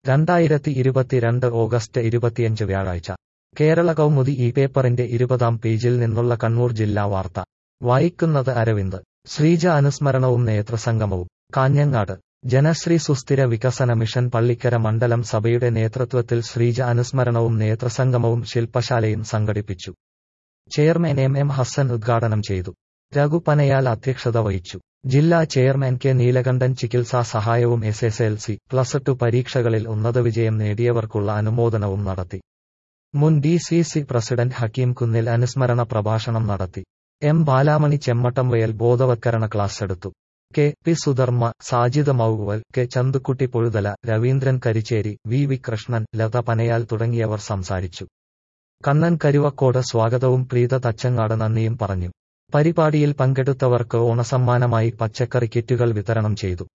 രണ്ടായിരത്തി ഇരുപത്തിരണ്ട് ഓഗസ്റ്റ് ഇരുപത്തിയഞ്ച് വ്യാഴാഴ്ച കേരള കൗമുദി ഈ പേപ്പറിന്റെ ഇരുപതാം പേജിൽ നിന്നുള്ള കണ്ണൂർ ജില്ലാ വാർത്ത വായിക്കുന്നത് അരവിന്ദ് ശ്രീജ അനുസ്മരണവും നേതൃസംഗമവും കാഞ്ഞങ്ങാട് ജനശ്രീ സുസ്ഥിര വികസന മിഷൻ പള്ളിക്കര മണ്ഡലം സഭയുടെ നേതൃത്വത്തിൽ ശ്രീജ അനുസ്മരണവും നേതൃസംഗമവും ശില്പശാലയും സംഘടിപ്പിച്ചു ചെയർമാൻ എം എം ഹസൻ ഉദ്ഘാടനം ചെയ്തു രഘു പനയാൽ അധ്യക്ഷത വഹിച്ചു ജില്ലാ ചെയർമാൻ കെ നീലകണ്ഠൻ ചികിത്സാ സഹായവും S S L C plus two പരീക്ഷകളിൽ ഉന്നത വിജയം നേടിയവർക്കുള്ള അനുമോദനവും നടത്തി മുൻ D C C president Hakeem Kunnil അനുസ്മരണ പ്രഭാഷണം നടത്തി എം ബാലാമണി ചെമ്മട്ടംവയൽ ബോധവത്കരണ ക്ലാസ് എടുത്തു K P Sudharma Sajid Mauval K Chandukutty Pozhuthala Raveendran Karicheri V V Krishnan Latha Panayal തുടങ്ങിയവർ സംസാരിച്ചു കണ്ണൻ കരുവക്കോട് സ്വാഗതവും പ്രീത തച്ചങ്ങാട് നന്ദിയും പറഞ്ഞു പരിപാടിയിൽ പങ്കെടുത്തവർക്ക് ഓണസമ്മാനമായി പച്ചക്കറി കിറ്റുകൾ വിതരണം ചെയ്തു